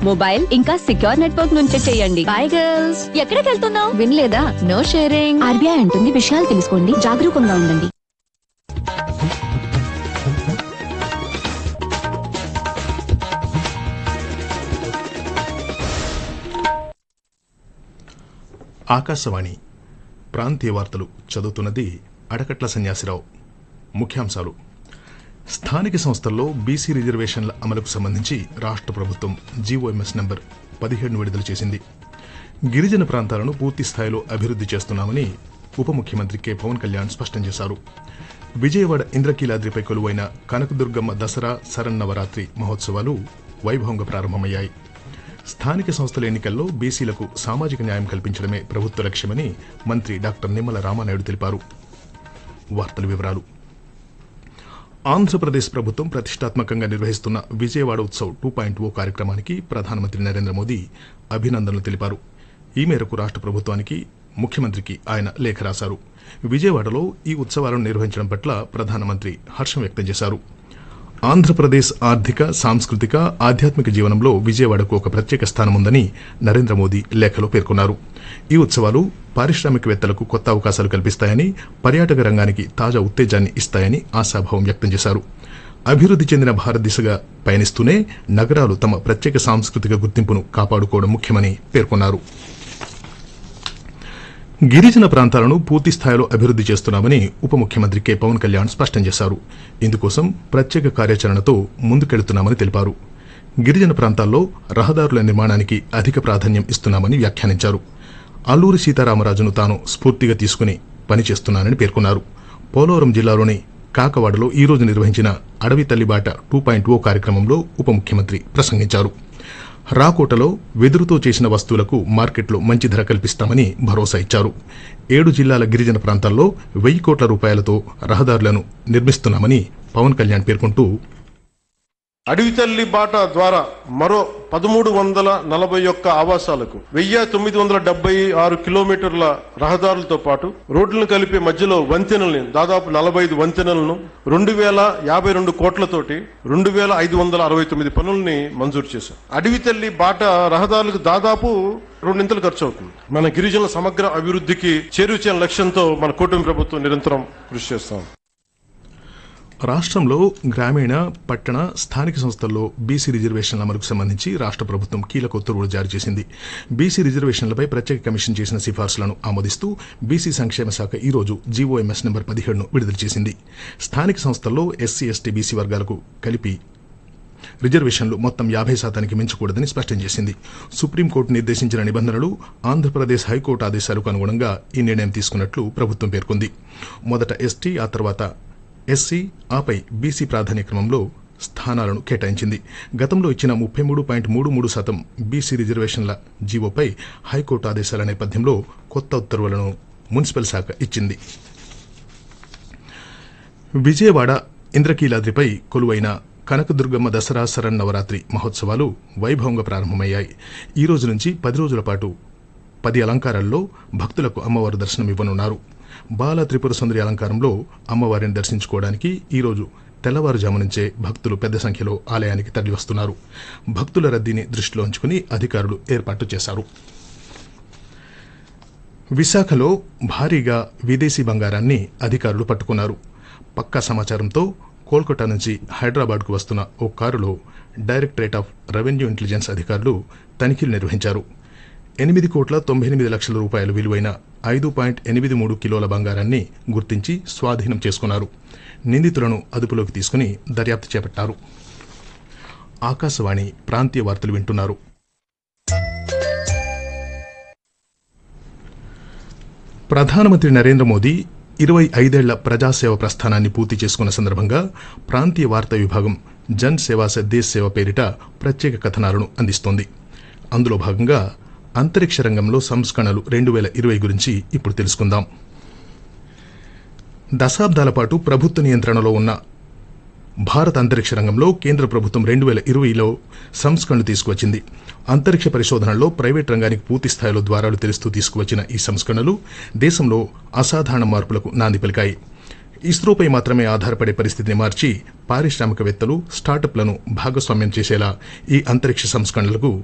mobile ఇంకా secure network నుంచే చేయండి బాయ్ గర్ల్స్ ఎక్కడికి వెళ్తున్నావు వినలేదా నో షేరింగ్ ఆర్బీఐ అంటుంది విషయాలు తెలుసుకోండి జాగరూకంగా ఉండండి ఆకాశవాణి ప్రాంతీయ వార్తలు చదువుతున్నది అడకట్ల సన్యాసిరావు ముఖ్యాంశాలు స్థానిక సంస్థల్లో బీసీ రిజర్వేషన్ల అమలుకు సంబంధించి రాష్ట్ర ప్రభుత్వం జీఓఎంఎస్ నంబర్ పదిహేడును విడుదల చేసింది గిరిజన ప్రాంతాలను పూర్తి స్థాయిలో అభివృద్ధి చేస్తున్నామని ఉప ముఖ్యమంత్రి కె పవన్ కళ్యాణ్ స్పష్టం చేశారు విజయవాడ ఇంద్రకీలాద్రిపై కొలువైన కనకదుర్గమ్మ దసరా శరన్నవరాత్రి మహోత్సవాలు వైభవంగా ప్రారంభమయ్యాయి స్థానిక సంస్థల ఎన్నికల్లో బీసీలకు సామాజిక న్యాయం కల్పించడమే ప్రభుత్వ లక్ష్యమని మంత్రి డాక్టర్ నిమ్మల రామానాయుడు తెలిపారు వార్తల వివరాలు ఆంధ్రప్రదేశ్ ప్రభుత్వం ప్రతిష్టాత్మకంగా నిర్వహిస్తున్న విజయవాడ ఉత్సవ్ టూ పాయింట్ ఓ కార్యక్రమానికి ప్రధానమంత్రి నరేంద్ర మోదీ అభినందనలు తెలిపారు ఈ మేరకు రాష్ట్ర ప్రభుత్వానికి ముఖ్యమంత్రికి ఆయన లేఖ రాశారు విజయవాడలో ఈ ఉత్సవాలను నిర్వహించడం పట్ల ప్రధానమంత్రి హర్షం వ్యక్తం చేశారు ఆంధ్రప్రదేశ్ ఆర్థిక సాంస్కృతిక ఆధ్యాత్మిక జీవనంలో విజయవాడకు ఒక ప్రత్యేక స్థానం ఉందని నరేంద్ర మోదీ లేఖలో పేర్కొన్నారు ఈ ఉత్సవాలు పారిశ్రామికవేత్తలకు కొత్త అవకాశాలు కల్పిస్తాయని పర్యాటక రంగానికి తాజా ఉత్తేజాన్ని ఇస్తాయని ఆశాభావం వ్యక్తం చేశారు అభివృద్ధి చెందిన భారత్ దిశగా పయనిస్తూనే నగరాలు తమ ప్రత్యేక సాంస్కృతిక గుర్తింపును కాపాడుకోవడం ముఖ్యమని పేర్కొన్నారు గిరిజన ప్రాంతాలను పూర్తి స్థాయిలో అభివృద్ధి చేస్తున్నామని ఉప ముఖ్యమంత్రి కె పవన్ కళ్యాణ్ స్పష్టం చేశారు ఇందుకోసం ప్రత్యేక కార్యాచరణతో ముందుకెళ్తున్నామని తెలిపారు గిరిజన ప్రాంతాల్లో రహదారుల నిర్మాణానికి అధిక ప్రాధాన్యం ఇస్తున్నామని వ్యాఖ్యానించారు అల్లూరి సీతారామరాజును తాను స్ఫూర్తిగా తీసుకుని పనిచేస్తున్నానని పేర్కొన్నారు పోలవరం జిల్లాలోని కాకవాడలో ఈ రోజు నిర్వహించిన అడవి తల్లిబాట టూ పాయింట్ ఓ కార్యక్రమంలో ఉప ముఖ్యమంత్రి ప్రసంగించారు రాకోటలో వెదురుతో చేసిన వస్తువులకు మార్కెట్లో మంచి ధర కల్పిస్తామని భరోసా ఇచ్చారు ఏడు జిల్లాల గిరిజన ప్రాంతాల్లో వెయ్యి కోట్ల రూపాయలతో రహదారులను నిర్మిస్తున్నామని పవన్ కళ్యాణ్ పేర్కొంటూ అడవి తల్లి బాట ద్వారా మరో పదమూడు వందల నలభై ఒక్క ఆవాసాలకు వెయ్యి తొమ్మిది వందల డెబ్బై ఆరు కిలోమీటర్ల రహదారులతో పాటు రోడ్లను కలిపే మధ్యలో వంతెనల్ని దాదాపు నలభై ఐదు వంతెనలను రెండు వేల యాభై రెండు కోట్లతోటి రెండు వేల ఐదు వందల అరవై తొమ్మిది పనుల్ని మంజూరు చేశాం అడవి తల్లి బాట రహదారులకు దాదాపు రెండింతలు ఖర్చు అవుతుంది మన గిరిజనుల సమగ్ర అభివృద్ధికి చేరువచ్చే లక్ష్యంతో మన కూటమి ప్రభుత్వం నిరంతరం కృషి చేస్తాం రాష్ట్రంలో గ్రామీణ పట్టణ స్థానిక సంస్థల్లో బీసీ రిజర్వేషన్ల అమలుకు సంబంధించి రాష్ట్ర ప్రభుత్వం కీలక ఉత్తర్వులు జారీ చేసింది బీసీ రిజర్వేషన్లపై ప్రత్యేక కమిషన్ చేసిన సిఫార్సులను ఆమోదిస్తూ బీసీ సంక్షేమ శాఖ ఈ రోజు జీవోఎంఎస్ నెంబర్ పదిహేడును విడుదల చేసింది స్థానిక సంస్థల్లో ఎస్సీ ఎస్టీ బీసీ వర్గాలకు కలిపి రిజర్వేషన్లు మొత్తం యాభై శాతానికి మించకూడదని స్పష్టం చేసింది సుప్రీంకోర్టు నిర్దేశించిన నిబంధనలు ఆంధ్రప్రదేశ్ హైకోర్టు ఆదేశాలకు అనుగుణంగా ఈ నిర్ణయం తీసుకున్నట్లు ప్రభుత్వం పేర్కొంది మొదట ఎస్టీ ఆ తర్వాత ఎస్సీ ఆపై బీసీ ప్రాధాన్య క్రమంలో స్థానాలను కేటాయించింది గతంలో ఇచ్చిన ముప్పై మూడు పాయింట్ మూడు మూడు శాతం బీసీ రిజర్వేషన్ల జీవోపై హైకోర్టు ఆదేశాల నేపథ్యంలో కొత్త ఉత్తర్వులను మున్సిపల్ శాఖ ఇచ్చింది విజయవాడ ఇంద్రకీలాద్రిపై కొలువైన కనకదుర్గమ్మ దసరా శరన్నవరాత్రి మహోత్సవాలు వైభవంగా ప్రారంభమయ్యాయి ఈ రోజు నుంచి పది రోజుల పాటు పది అలంకారాల్లో భక్తులకు అమ్మవారు దర్శనం ఇవ్వనున్నారు బాల త్రిపుర సుందరి అలంకారంలో అమ్మవారిని దర్శించుకోవడానికి ఈ రోజు తెల్లవారుజాము నుంచే భక్తులు పెద్ద సంఖ్యలో ఆలయానికి తరలివస్తున్నారు భక్తుల రద్దీని దృష్టిలో ఉంచుకుని అధికారులు ఏర్పాటు చేశారు విశాఖలో భారీగా విదేశీ బంగారాన్ని అధికారులు పట్టుకున్నారు పక్కా సమాచారంతో కోల్కతా నుంచి హైదరాబాద్కు వస్తున్న ఓ కారులో డైరెక్టరేట్ ఆఫ్ రెవెన్యూ ఇంటెలిజెన్స్ అధికారులు తనిఖీలు నిర్వహించారు ఎనిమిది కోట్ల తొంభై ఎనిమిది లక్షల రూపాయలు విలువైన ఐదు పాయింట్ ఎనిమిది మూడు కిలోల బంగారాన్ని గుర్తించి స్వాధీనం చేసుకున్నారు నిందితులను అదుపులోకి తీసుకుని దర్యాప్తు చేపట్టారు ఆకాశవాణి ప్రాంతీయ వార్తలు వింటున్నారు ప్రధానమంత్రి నరేంద్ర మోదీ ఇరవై ఐదేళ్ల ప్రజాసేవ ప్రస్థానాన్ని పూర్తి చేసుకున్న సందర్భంగా ప్రాంతీయ వార్తా విభాగం జన్ సేవా సే దేశ్ సేవ పేరిట ప్రత్యేక కథనాలను అందిస్తోంది అందులో భాగంగా అంతరిక్ష రంగంలో సంస్కరణలు రెండు వేల ఇరవై గురించి ఇప్పుడు తెలుసుకుందాం దశాబ్దాల పాటు ప్రభుత్వ నియంత్రణలో ఉన్న భారత అంతరిక్ష రంగంలో కేంద్ర ప్రభుత్వం రెండు వేల ఇరవైలో సంస్కరణలు తీసుకువచ్చింది అంతరిక్ష పరిశోధనలో ప్రైవేట్ రంగానికి పూర్తి స్థాయిలో ద్వారాలు తెరుస్తూ తీసుకువచ్చిన ఈ సంస్కరణలు దేశంలో అసాధారణ మార్పులకు నాంది పలికాయి ఇస్రోపై మాత్రమే ఆధారపడే పరిస్థితిని మార్చి పారిశ్రామికవేత్తలు స్టార్టప్లను భాగస్వామ్యం చేసేలా ఈ అంతరిక్ష సంస్కరణలకు